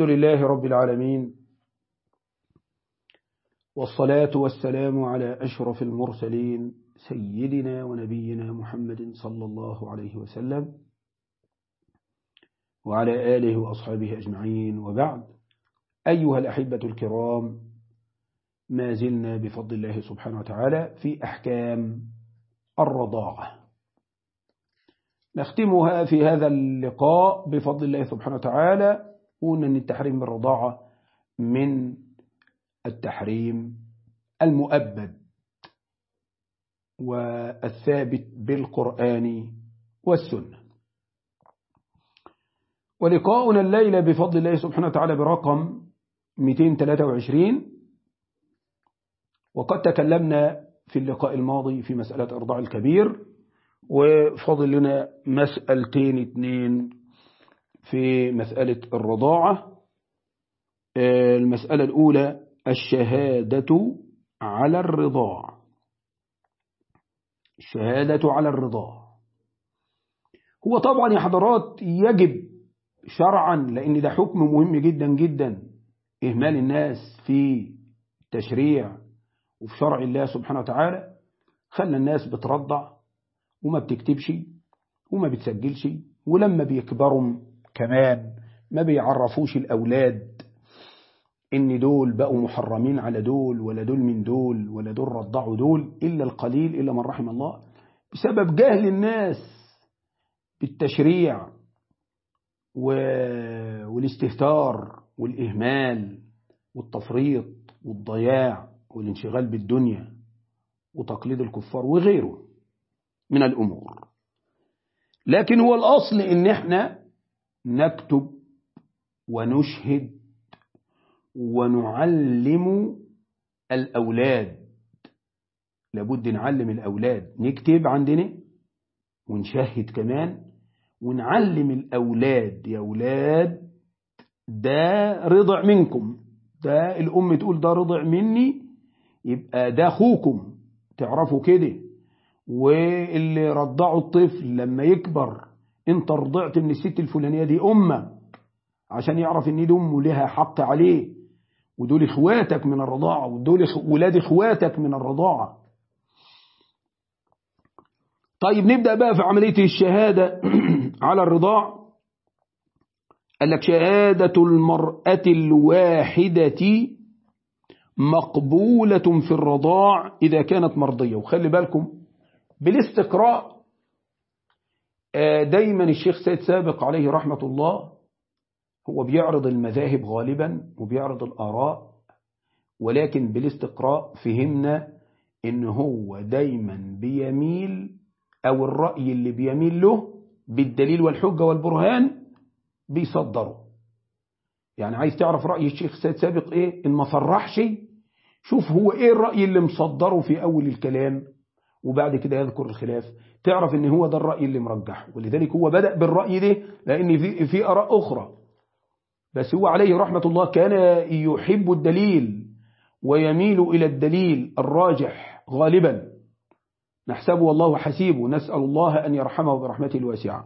الحمد لله رب العالمين والصلاة والسلام على أشرف المرسلين سيدنا ونبينا محمد صلى الله عليه وسلم وعلى آله وأصحابه أجمعين وبعد أيها الأحبة الكرام ما زلنا بفضل الله سبحانه وتعالى في أحكام الرضاعة نختمها في هذا اللقاء بفضل الله سبحانه وتعالى قلنا أن التحريم بالرضاعة من التحريم المؤبد والثابت بالقرآن والسنة ولقاؤنا الليلة بفضل الله سبحانه وتعالى برقم 223 وقد تكلمنا في اللقاء الماضي في مسألة إرضاع الكبير وفضل لنا مسألتين اثنين في مسألة الرضاعة المسألة الأولى الشهادة على الرضاع الشهادة على الرضاع هو طبعا يا حضرات يجب شرعا لأن ده حكم مهم جدا جدا إهمال الناس في تشريع وفي شرع الله سبحانه وتعالى خلى الناس بترضع وما بتكتبش وما بتسجلش ولما بيكبروا كمان ما بيعرفوش الأولاد إن دول بقوا محرمين على دول ولا دول من دول ولا دول رضعوا دول إلا القليل إلا من رحم الله بسبب جهل الناس بالتشريع والاستهتار والإهمال والتفريط والضياع والانشغال بالدنيا وتقليد الكفار وغيره من الأمور لكن هو الأصل إن احنا نكتب ونشهد ونعلم الأولاد لابد نعلم الأولاد نكتب عندنا ونشهد كمان ونعلم الأولاد يا أولاد ده رضع منكم ده الأم تقول ده رضع مني يبقى ده أخوكم تعرفوا كده واللي رضعوا الطفل لما يكبر انت رضعت من الست الفلانية دي أمك عشان يعرف ان دي أمه لها حق عليه ودول اخواتك من الرضاعة ودول ولاد اخواتك من الرضاعة طيب نبدأ بقى في عملية الشهادة على الرضاع قال لك شهادة المرأة الواحدة مقبولة في الرضاع إذا كانت مرضية وخلي بالكم بالاستقراء دايما الشيخ سيد سابق عليه رحمة الله هو بيعرض المذاهب غالبا وبيعرض الآراء ولكن بالاستقراء فهمنا ان هو دايما بيميل او الرأي اللي بيميل له بالدليل والحجة والبرهان بيصدره يعني عايز تعرف رأي الشيخ سيد سابق ايه ان ما صرحش شوف هو ايه الرأي اللي مصدره في اول الكلام وبعد كده يذكر الخلاف تعرف ان هو ده الرأي اللي مرجحه ولذلك هو بدأ بالرأي ده لان في, في اراء اخرى بس هو عليه رحمة الله كان يحب الدليل ويميل إلى الدليل الراجح غالبا نحسبه والله حسيبه نسأل الله أن يرحمه برحمته الواسعة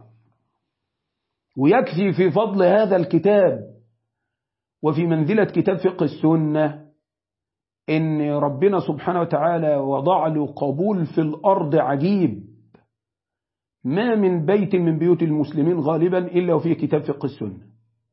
ويكفي في فضل هذا الكتاب وفي منزلة كتاب فقه السنة إن ربنا سبحانه وتعالى وضع له قبول في الأرض عجيب ما من بيت من بيوت المسلمين غالبا إلا وفيه كتاب فقه السنة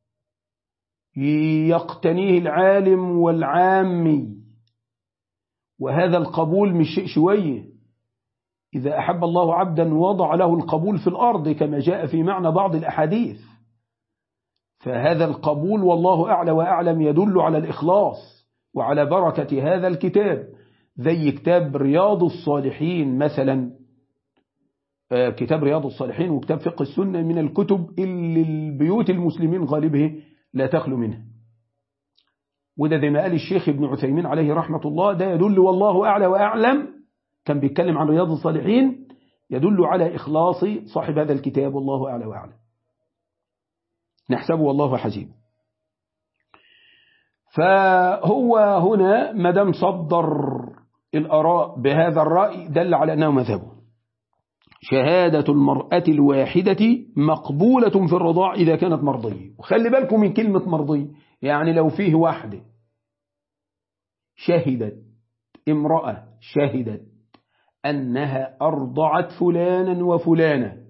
يقتنيه العالم والعامي وهذا القبول مش شيء شوية إذا أحب الله عبدا وضع له القبول في الأرض كما جاء في معنى بعض الأحاديث فهذا القبول والله أعلى وأعلم يدل على الإخلاص وعلى بركة هذا الكتاب زي كتاب رياض الصالحين مثلا كتاب رياض الصالحين وكتاب فقه السنة من الكتب اللي البيوت المسلمين غالبه لا تخلو منها وده زي ما قال الشيخ ابن عثيمين عليه رحمة الله ده يدل والله أعلى وأعلم كان بيتكلم عن رياض الصالحين يدل على إخلاص صاحب هذا الكتاب والله أعلى وأعلم نحسبه والله حسيب فهو هنا مدام صدر الأراء بهذا الرأي دل على أنه مذهبه شهادة المرأة الواحدة مقبولة في الرضاع إذا كانت مرضية وخلي بالكم من كلمة مرضية يعني لو فيه واحدة شهدت امرأة شهدت أنها أرضعت فلانا وفلانا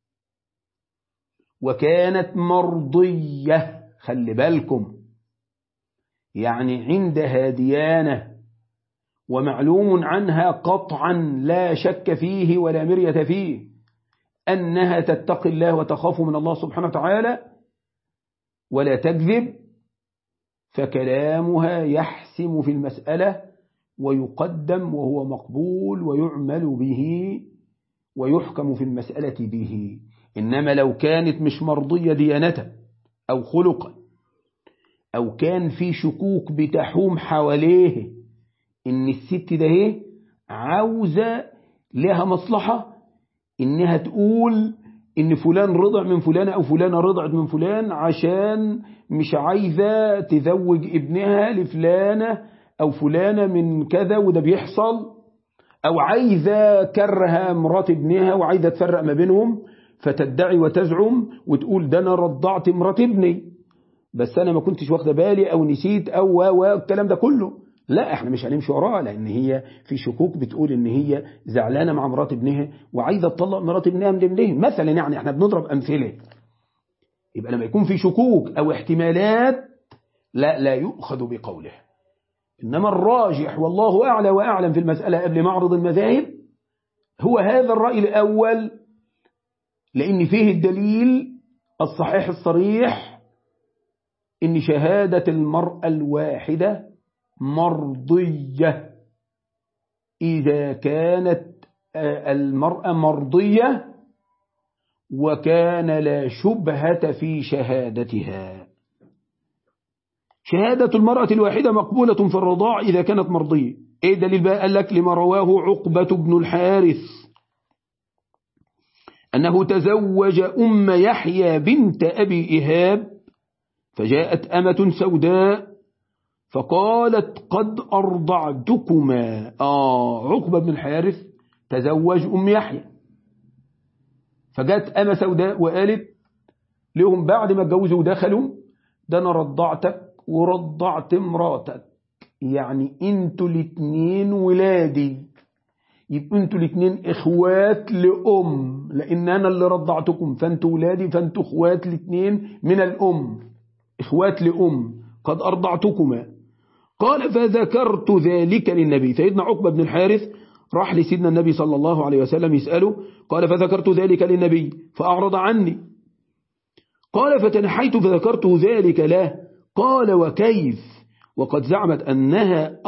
وكانت مرضية خلي بالكم يعني عندها ديانة ومعلوم عنها قطعا لا شك فيه ولا مرية فيه أنها تتقي الله وتخاف من الله سبحانه وتعالى ولا تكذب فكلامها يحسم في المسألة ويقدم وهو مقبول ويعمل به ويحكم في المسألة به إنما لو كانت مش مرضية ديانة أو خلقا أو كان في شكوك بتحوم حواليه إن الست ده ايه عاوزة لها مصلحة إنها تقول إن فلان رضع من فلان أو فلانة رضعت من فلان عشان مش عايزة تزوج ابنها لفلانة أو فلانة من كذا وده بيحصل أو عايزة كرها مرات ابنها وعايزة تفرق ما بينهم فتدعي وتزعم وتقول ده أنا رضعت مرات ابني بس أنا ما كنتش واخده بالي أو نسيت أو والكلام ده كله لا احنا مش هنمشي وراها لان هي في شكوك بتقول ان هي زعلانه مع مرات ابنها وعايزه تطلق مرات ابنها من ابنها مثلا يعني احنا بنضرب امثله يبقى لما يكون في شكوك او احتمالات لا لا يؤخذ بقوله انما الراجح والله اعلى واعلم في المساله قبل معرض المذاهب هو هذا الراي الاول لان فيه الدليل الصحيح الصريح ان شهاده المراه الواحده مرضية إذا كانت المرأة مرضية وكان لا شبهة في شهادتها شهادة المرأة الواحدة مقبولة في الرضاع إذا كانت مرضية إيه دليل بقى قال لك لما رواه عقبة بن الحارث أنه تزوج أم يحيى بنت أبي إهاب فجاءت أمة سوداء فقالت قد أرضعتكما آه عقبة بن الحارث تزوج أم يحيى فجاءت أما سوداء وقالت لهم بعد ما اتجوزوا ودخلوا ده أنا رضعتك ورضعت مراتك يعني انتوا الاتنين ولادي يبقوا انتوا الاتنين اخوات لأم لأن أنا اللي رضعتكم فانتوا ولادي فانتوا اخوات الاتنين من الأم اخوات لأم قد أرضعتكما قال فذكرت ذلك للنبي سيدنا عقبة بن الحارث راح لسيدنا النبي صلى الله عليه وسلم يسأله قال فذكرت ذلك للنبي فأعرض عني قال فتنحيت فذكرت ذلك له قال وكيف وقد زعمت أنها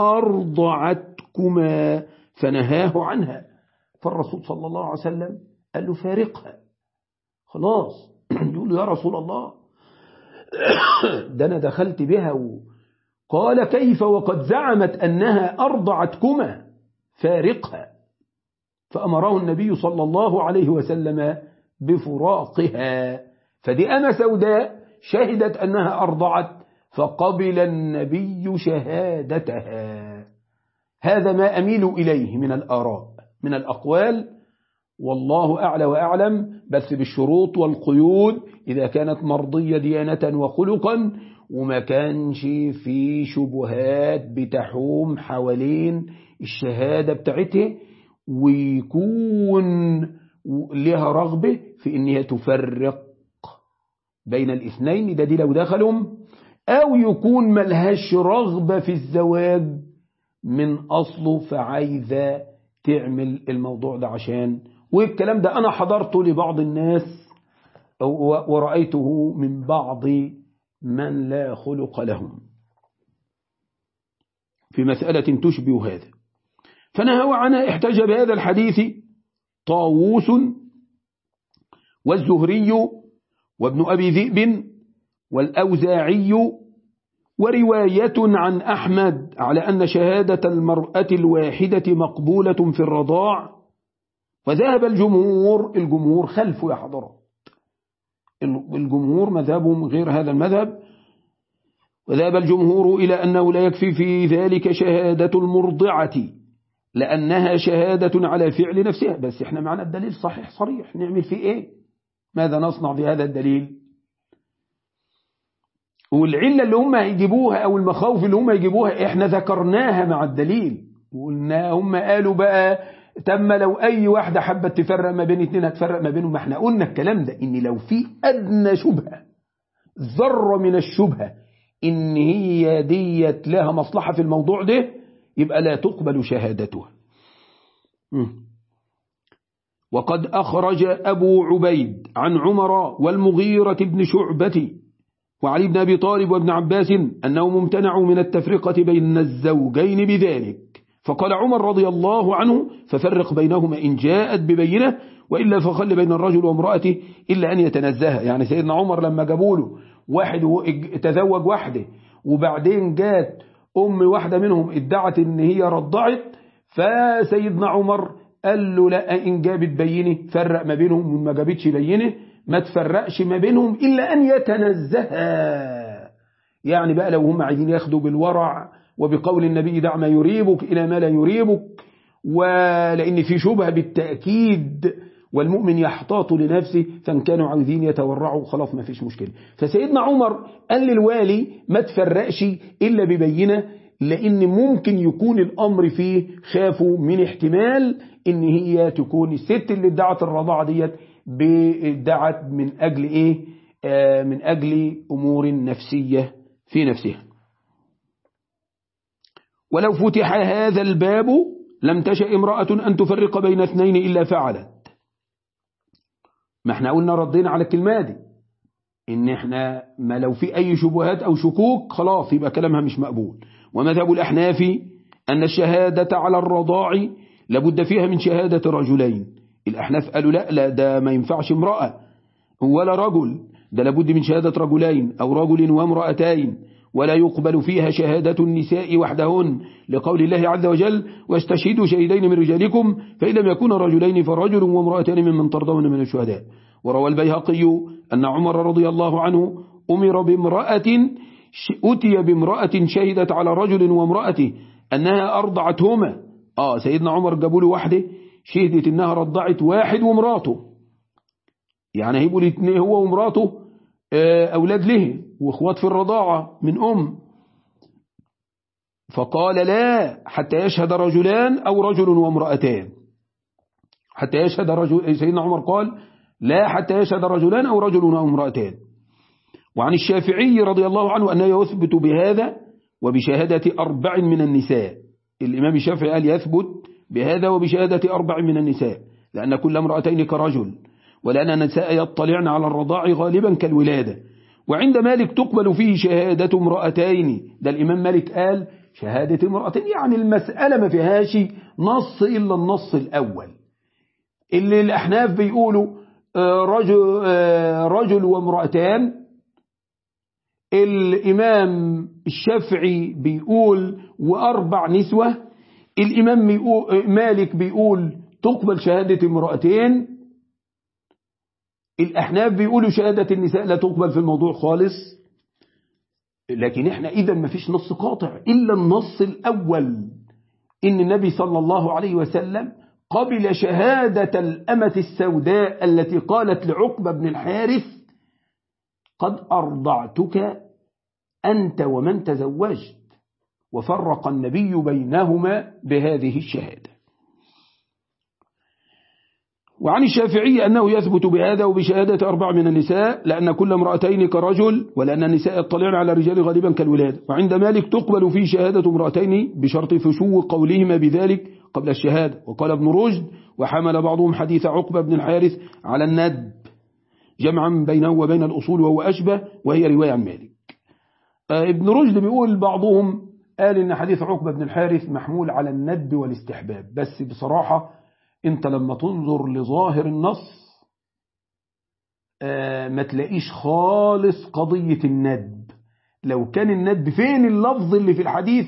أرضعتكما فنهاه عنها فالرسول صلى الله عليه وسلم قال له فارقها خلاص يقول له يا رسول الله ده أنا دخلت بها و... قال كيف وقد زعمت أنها أرضعتكما فارقها فأمره النبي صلى الله عليه وسلم بفراقها فدي أما سوداء شهدت أنها أرضعت فقبل النبي شهادتها هذا ما أميل إليه من الآراء من الأقوال والله أعلى وأعلم بس بالشروط والقيود إذا كانت مرضية ديانة وخلقا وما كانش في شبهات بتحوم حوالين الشهادة بتاعته ويكون لها رغبة في إنها تفرق بين الاثنين ده دي لو دخلهم أو يكون ملهاش رغبة في الزواج من أصله فعايزة تعمل الموضوع ده عشان والكلام ده أنا حضرته لبعض الناس ورأيته من بعض من لا خلق لهم في مسألة تشبه هذا فنهى عنها احتج بهذا الحديث طاووس والزهري وابن أبي ذئب والأوزاعي ورواية عن أحمد على أن شهادة المرأة الواحدة مقبولة في الرضاع وذهب الجمهور الجمهور خلف يا حضرات الجمهور مذهبهم غير هذا المذهب وذهب الجمهور إلى أنه لا يكفي في ذلك شهادة المرضعة لأنها شهادة على فعل نفسها بس احنا معنا الدليل صحيح صريح نعمل فيه ايه ماذا نصنع في هذا الدليل والعلة اللي هم هيجيبوها أو المخاوف اللي هم يجيبوها إحنا ذكرناها مع الدليل وقلنا هم قالوا بقى تم لو أي واحدة حبت تفرق ما بين اتنين هتفرق ما بينهم ما احنا قلنا الكلام ده إن لو في أدنى شبهة ذرة من الشبهة إن هي ديت لها مصلحة في الموضوع ده يبقى لا تقبل شهادتها وقد أخرج أبو عبيد عن عمر والمغيرة بن شعبة وعلي بن أبي طالب وابن عباس أنهم امتنعوا من التفرقة بين الزوجين بذلك فقال عمر رضي الله عنه ففرق بينهما إن جاءت ببينة وإلا فخل بين الرجل وامرأته إلا أن يتنزه يعني سيدنا عمر لما جابوا له واحد تزوج واحدة وبعدين جات أم واحدة منهم ادعت إن هي رضعت فسيدنا عمر قال له لا إن جابت بينه فرق ما بينهم وما جابتش بينه ما تفرقش ما بينهم إلا أن يتنزها يعني بقى لو هم عايزين ياخدوا بالورع وبقول النبي دع ما يريبك إلى ما لا يريبك ولأن في شبهة بالتأكيد والمؤمن يحتاط لنفسه فان كانوا عايزين يتورعوا خلاص ما فيش مشكلة فسيدنا عمر قال للوالي ما تفرقش إلا ببينة لأن ممكن يكون الأمر فيه خافوا من احتمال إن هي تكون الست اللي ادعت الرضاعة ديت ادعت من أجل إيه آه من أجل أمور نفسية في نفسها ولو فتح هذا الباب لم تشأ امرأة أن تفرق بين اثنين إلا فعلت ما احنا قلنا ردينا على الكلمة دي ان احنا ما لو في اي شبهات او شكوك خلاص يبقى كلامها مش مقبول ومذهب الاحناف ان الشهادة على الرضاع لابد فيها من شهادة رجلين الاحناف قالوا لا لا ده ما ينفعش امرأة ولا رجل ده لابد من شهادة رجلين او رجل وامرأتين ولا يقبل فيها شهادة النساء وحدهن لقول الله عز وجل واستشهدوا شهيدين من رجالكم فإن لم يكون رجلين فرجل وامرأتان ممن ترضون من الشهداء وروى البيهقي أن عمر رضي الله عنه أمر بامرأة أتي بامرأة شهدت على رجل وامرأته أنها أرضعتهما آه سيدنا عمر جابوا له واحدة شهدت أنها رضعت واحد ومراته يعني هيبقوا الاثنين هو ومراته أولاد له واخوات في الرضاعة من أم فقال لا حتى يشهد رجلان أو رجل وامرأتان حتى يشهد رجل سيدنا عمر قال لا حتى يشهد رجلان أو رجل وامرأتان وعن الشافعي رضي الله عنه أنه يثبت بهذا وبشهادة أربع من النساء الإمام الشافعي قال يثبت بهذا وبشهادة أربع من النساء لأن كل امرأتين كرجل ولأن النساء يطلعن على الرضاع غالبا كالولادة وعند مالك تقبل فيه شهادة امرأتين ده الإمام مالك قال شهادة امرأتين يعني المسألة ما فيهاش نص إلا النص الأول اللي الأحناف بيقولوا رجل, رجل وامرأتان الإمام الشافعي بيقول وأربع نسوة الإمام مالك بيقول تقبل شهادة امرأتين الأحناف بيقولوا شهادة النساء لا تقبل في الموضوع خالص لكن احنا إذا ما فيش نص قاطع إلا النص الأول إن النبي صلى الله عليه وسلم قبل شهادة الأمة السوداء التي قالت لعقبة بن الحارث قد أرضعتك أنت ومن تزوجت وفرق النبي بينهما بهذه الشهادة وعن الشافعي أنه يثبت بهذا وبشهادة أربع من النساء لأن كل امرأتين كرجل ولأن النساء يطلعن على الرجال غالبا كالولاد وعند مالك تقبل في شهادة امرأتين بشرط فشو قولهما بذلك قبل الشهادة وقال ابن رشد وحمل بعضهم حديث عقبة بن الحارث على الندب جمعا بينه وبين الأصول وهو أشبه وهي رواية عن مالك ابن رشد بيقول بعضهم قال إن حديث عقبة بن الحارث محمول على الندب والاستحباب بس بصراحة انت لما تنظر لظاهر النص ما تلاقيش خالص قضية الندب لو كان الندب فين اللفظ اللي في الحديث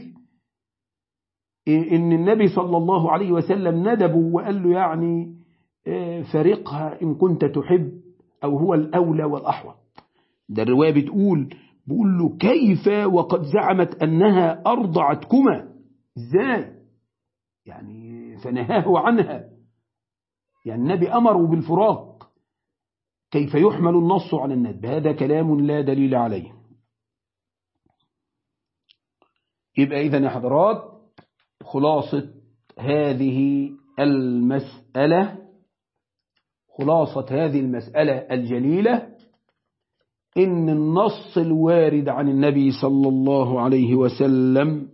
ان النبي صلى الله عليه وسلم ندبه وقال له يعني فارقها ان كنت تحب او هو الاولى والاحوط ده الرواية بتقول بقول له كيف وقد زعمت انها ارضعتكما ازاي يعني فنهاه عنها يعني النبي أمره بالفراق كيف يحمل النص على الندب هذا كلام لا دليل عليه يبقى إذا يا حضرات خلاصة هذه المسألة خلاصة هذه المسألة الجليلة إن النص الوارد عن النبي صلى الله عليه وسلم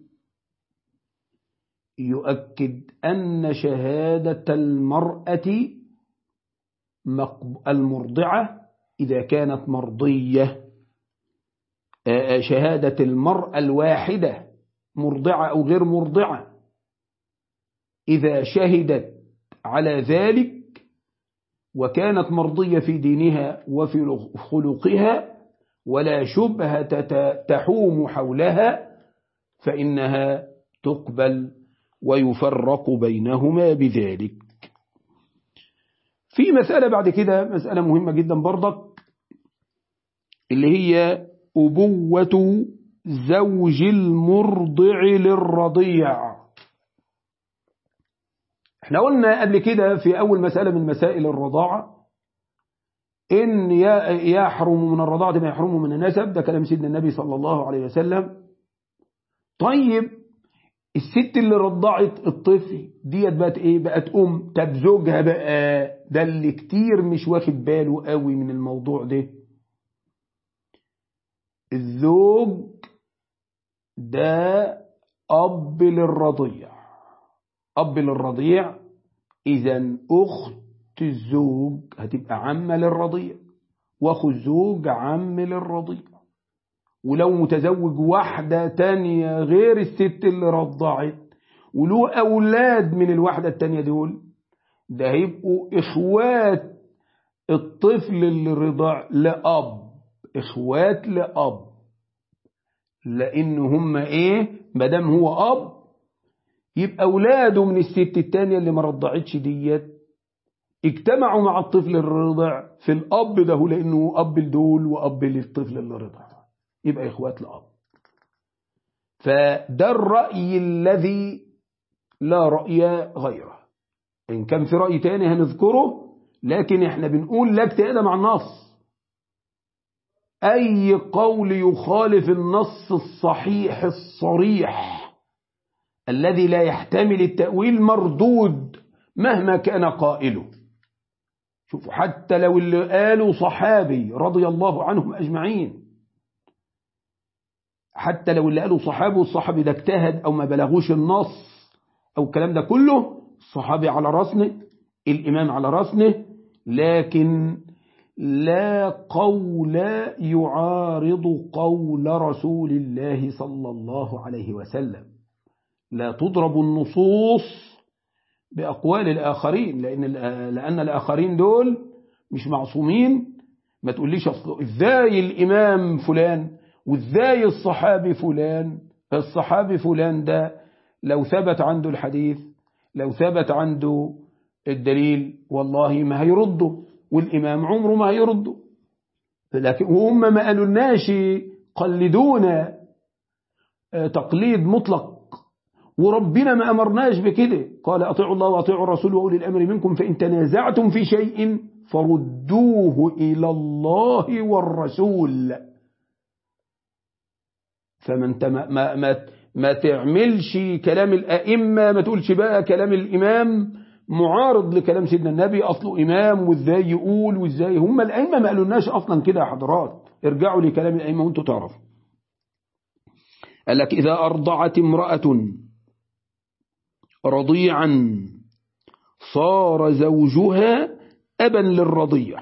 يؤكد أن شهادة المرأة المرضعة إذا كانت مرضية شهادة المرأة الواحدة مرضعة أو غير مرضعة إذا شهدت على ذلك وكانت مرضية في دينها وفي خلقها ولا شبهة تحوم حولها فإنها تقبل ويفرق بينهما بذلك في مسألة بعد كده مسألة مهمة جدا برضك اللي هي أبوة زوج المرضع للرضيع احنا قلنا قبل كده في أول مسألة من مسائل الرضاعة إن يحرم من الرضاعة ما يحرم من النسب ده كلام سيدنا النبي صلى الله عليه وسلم طيب الست اللي رضعت الطفل ديت بقت ايه بقت ام طب زوجها بقى ده اللي كتير مش واخد باله قوي من الموضوع ده الزوج ده اب للرضيع اب للرضيع اذا اخت الزوج هتبقى عمه للرضيع واخو الزوج عم للرضيع ولو متزوج واحدة تانية غير الست اللي رضعت وله أولاد من الواحدة التانية دول ده هيبقوا إخوات الطفل اللي رضع لأب إخوات لأب لأن هم إيه مدام هو أب يبقى أولاده من الست التانية اللي ما رضعتش ديت اجتمعوا مع الطفل الرضع في الأب ده لأنه أب لدول وأب للطفل اللي رضع يبقى إخوات الأب فده الرأي الذي لا رأي غيره إن كان في رأي تاني هنذكره لكن احنا بنقول لك تقدم مع النص أي قول يخالف النص الصحيح الصريح الذي لا يحتمل التأويل مردود مهما كان قائله شوفوا حتى لو اللي قالوا صحابي رضي الله عنهم أجمعين حتى لو اللي قالوا صحابي والصحابي ده اجتهد أو ما بلغوش النص أو الكلام ده كله الصحابي على راسنا الإمام على راسنا لكن لا قول يعارض قول رسول الله صلى الله عليه وسلم لا تضرب النصوص بأقوال الآخرين لأن, لأن الآخرين دول مش معصومين ما تقوليش ازاي الإمام فلان وازاي الصحابي فلان الصحابي فلان ده لو ثبت عنده الحديث لو ثبت عنده الدليل والله ما هيرده والإمام عمره ما هيرده لكن وهم ما قالوا لناش قلدونا تقليد مطلق وربنا ما أمرناش بكده قال أطيعوا الله وأطيعوا الرسول وأولي الأمر منكم فإن تنازعتم في شيء فردوه إلى الله والرسول فما انت ما, ما, ما, ما تعملش كلام الأئمة ما تقولش بقى كلام الإمام معارض لكلام سيدنا النبي أصله إمام وإزاي يقول وإزاي هم الأئمة ما قالولناش أصلا كده يا حضرات ارجعوا لكلام الأئمة وانتوا تعرفوا قال لك إذا أرضعت امرأة رضيعا صار زوجها أبا للرضيع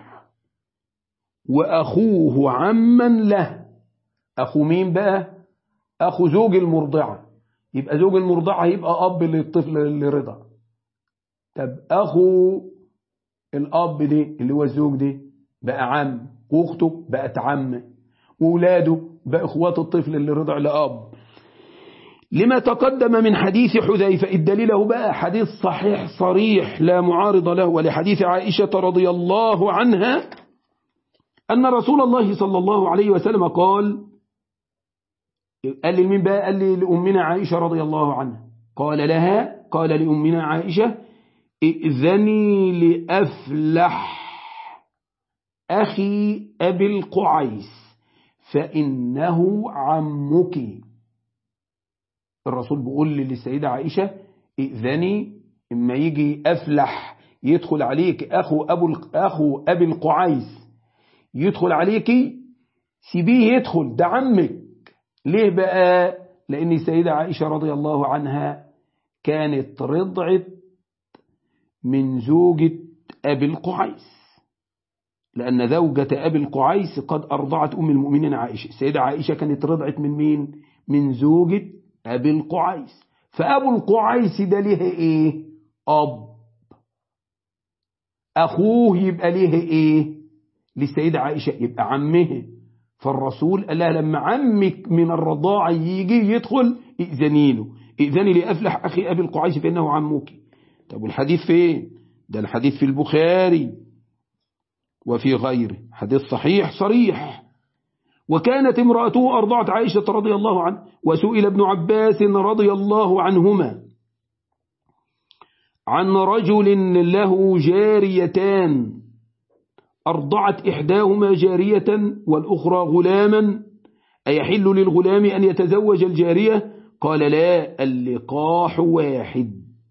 وأخوه عما له أخو مين بقى أخو زوج المرضعة يبقى زوج المرضعة يبقى أب للطفل اللي رضع طب أخو الأب دي اللي هو الزوج دي بقى عم وأخته بقت عم وولاده بقى إخوات الطفل اللي رضع لأب لما تقدم من حديث حذيفة الدليل هو بقى حديث صحيح صريح لا معارض له ولحديث عائشة رضي الله عنها أن رسول الله صلى الله عليه وسلم قال قال لي مين بقى قال لي لأمنا عائشة رضي الله عنها قال لها قال لأمنا عائشة ائذني لأفلح أخي أبي القعيس فإنه عمك الرسول بيقول للسيدة عائشة ائذني اما يجي أفلح يدخل عليك أخو أبو أخو أبي القعيس يدخل عليك سيبيه يدخل ده عمك ليه بقى لأن السيدة عائشة رضي الله عنها كانت رضعت من زوجة أبي القعيس لأن زوجة أبي القعيس قد أرضعت أم المؤمنين عائشة السيدة عائشة كانت رضعت من مين من زوجة أبي القعيس فأبو القعيس ده ليه إيه أب أخوه يبقى ليه إيه للسيدة عائشة يبقى عمه فالرسول قال لها لما عمك من الرضاعة يجي يدخل ائذنينه ائذني لأفلح أخي أبي القعيس فإنه عمك طب والحديث فين ده الحديث في البخاري وفي غيره حديث صحيح صريح وكانت امرأته أرضعت عائشة رضي الله عنه وسئل ابن عباس رضي الله عنهما عن رجل له جاريتان أرضعت إحداهما جارية والأخرى غلاما أيحل للغلام أن يتزوج الجارية قال لا اللقاح واحد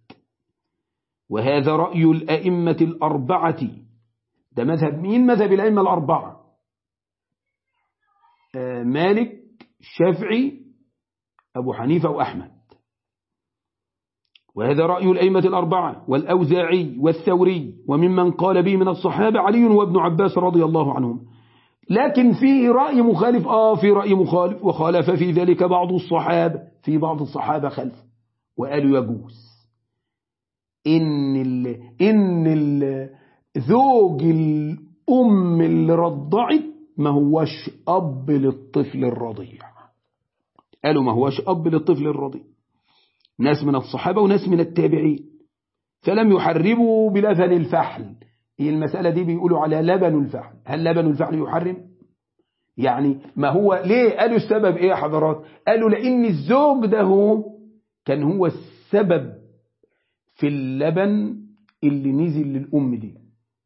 وهذا رأي الأئمة الأربعة ده مذهب مين مذهب الأئمة الأربعة آه مالك شافعي أبو حنيفة وأحمد وهذا رأي الأئمة الأربعة والأوزاعي والثوري وممن قال به من الصحابة علي وابن عباس رضي الله عنهم لكن في رأي مخالف آه في رأي مخالف وخالف في ذلك بعض الصحابة في بعض الصحابة خلف وقالوا يجوز إن ال إن ال زوج الأم اللي رضعت ما هوش أب للطفل الرضيع قالوا ما هوش أب للطفل الرضيع ناس من الصحابة وناس من التابعين فلم يحرموا بلبن الفحل هي المسألة دي بيقولوا على لبن الفحل هل لبن الفحل يحرم يعني ما هو ليه قالوا السبب ايه يا حضرات قالوا لان الزوج ده هو كان هو السبب في اللبن اللي نزل للأم دي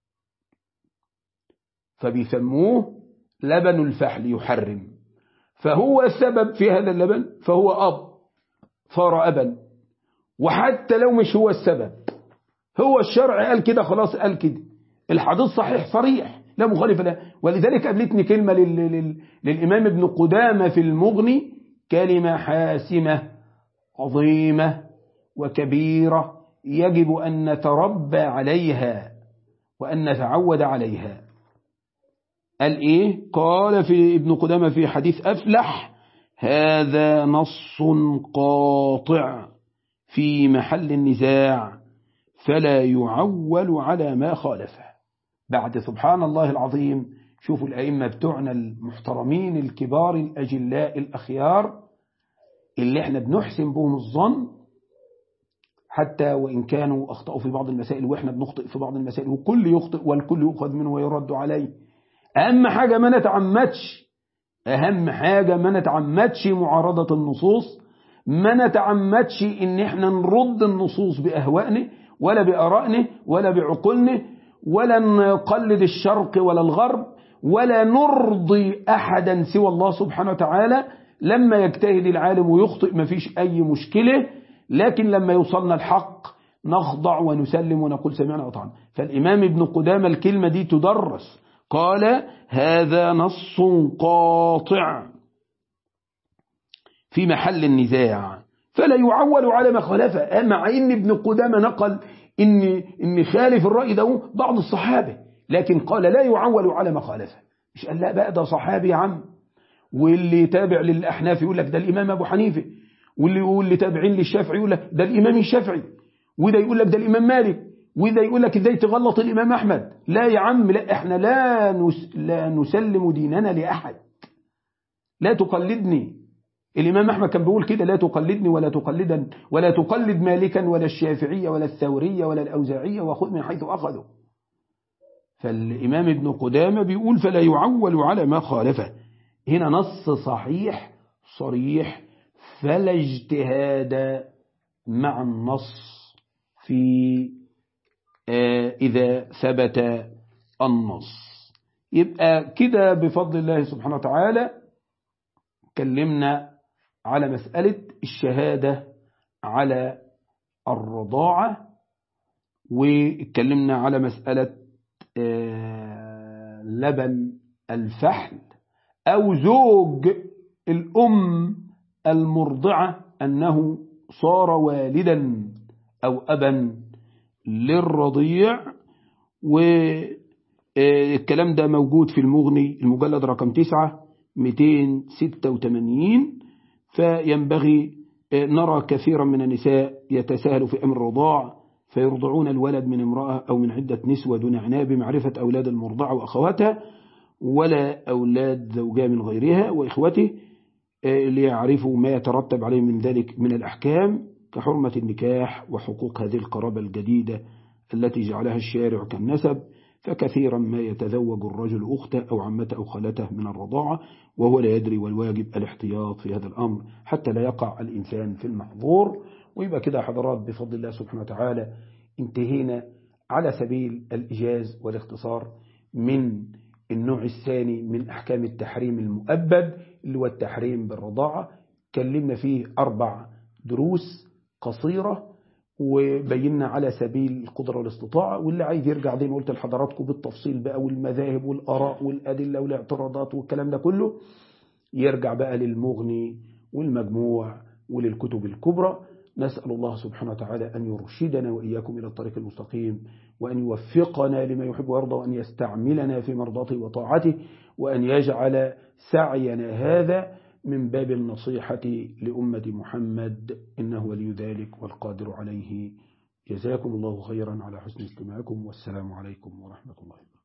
فبيسموه لبن الفحل يحرم فهو السبب في هذا اللبن فهو أب صار أبا وحتى لو مش هو السبب هو الشرع قال كده خلاص قال كده الحديث صحيح صريح لا مخالف له ولذلك قابلتني كلمة لل... لل... للإمام ابن قدامة في المغني كلمة حاسمة عظيمة وكبيرة يجب أن نتربى عليها وأن نتعود عليها قال إيه قال في ابن قدامة في حديث أفلح هذا نص قاطع في محل النزاع فلا يعول على ما خالفه بعد سبحان الله العظيم شوفوا الأئمة بتوعنا المحترمين الكبار الأجلاء الأخيار اللي احنا بنحسن بهم الظن حتى وإن كانوا أخطأوا في بعض المسائل وإحنا بنخطئ في بعض المسائل وكل يخطئ والكل يؤخذ منه ويرد عليه أهم حاجة ما نتعمدش أهم حاجة ما نتعمدش معارضة النصوص ما نتعمدش إن إحنا نرد النصوص بأهوائنا ولا بآرائنا ولا بعقولنا ولا نقلد الشرق ولا الغرب ولا نرضي أحدا سوى الله سبحانه وتعالى لما يجتهد العالم ويخطئ ما فيش أي مشكلة لكن لما يوصلنا الحق نخضع ونسلم ونقول سمعنا وطعنا فالإمام ابن قدامة الكلمة دي تدرس قال هذا نص قاطع في محل النزاع فلا يعول على ما خالفه مع ان ابن قدامة نقل ان ان خالف الرأي ده بعض الصحابة لكن قال لا يعول على ما خالفه مش قال لا بقى ده صحابي يا عم واللي تابع للأحناف يقول لك ده الإمام أبو حنيفة واللي يقول اللي تابعين للشافعي يقول لك ده الإمام الشافعي وده يقول لك ده الإمام مالك وده يقول لك ازاي تغلط الإمام أحمد لا يا عم لا احنا لا, نس لا نسلم ديننا لأحد لا تقلدني الإمام أحمد كان بيقول كده لا تقلدني ولا تقلدا ولا تقلد مالكا ولا الشافعية ولا الثورية ولا الأوزاعية وخذ من حيث أخذوا فالإمام ابن قدامة بيقول فلا يعول على ما خالفه هنا نص صحيح صريح فلا اجتهاد مع النص في إذا ثبت النص يبقى كده بفضل الله سبحانه وتعالى كلمنا على مسألة الشهادة على الرضاعة واتكلمنا على مسألة لبن الفحل أو زوج الأم المرضعة أنه صار والدا أو أبا للرضيع والكلام ده موجود في المغني المجلد رقم 9 286 فينبغي نرى كثيرا من النساء يتساهل في أمر الرضاع فيرضعون الولد من امرأة أو من عدة نسوة دون عناية بمعرفة أولاد المرضعة وأخواتها ولا أولاد زوجها من غيرها وإخوته ليعرفوا ما يترتب عليه من ذلك من الأحكام كحرمة النكاح وحقوق هذه القرابة الجديدة التي جعلها الشارع كالنسب فكثيرا ما يتزوج الرجل أخته أو عمته أو خالته من الرضاعة وهو لا يدري والواجب الاحتياط في هذا الأمر حتى لا يقع الإنسان في المحظور ويبقى كده حضرات بفضل الله سبحانه وتعالى انتهينا على سبيل الإجاز والاختصار من النوع الثاني من أحكام التحريم المؤبد اللي هو التحريم بالرضاعة كلمنا فيه أربع دروس قصيرة وبينا على سبيل القدرة والاستطاعة واللي عايز يرجع زي ما قلت لحضراتكم بالتفصيل بقى والمذاهب والآراء والأدلة والاعتراضات والكلام ده كله يرجع بقى للمغني والمجموع وللكتب الكبرى نسأل الله سبحانه وتعالى أن يرشدنا وإياكم إلى الطريق المستقيم وأن يوفقنا لما يحب ويرضى وأن يستعملنا في مرضاته وطاعته وأن يجعل سعينا هذا من باب النصيحة لأمة محمد إنه ولي ذلك والقادر عليه جزاكم الله خيرا على حسن استماعكم والسلام عليكم ورحمة الله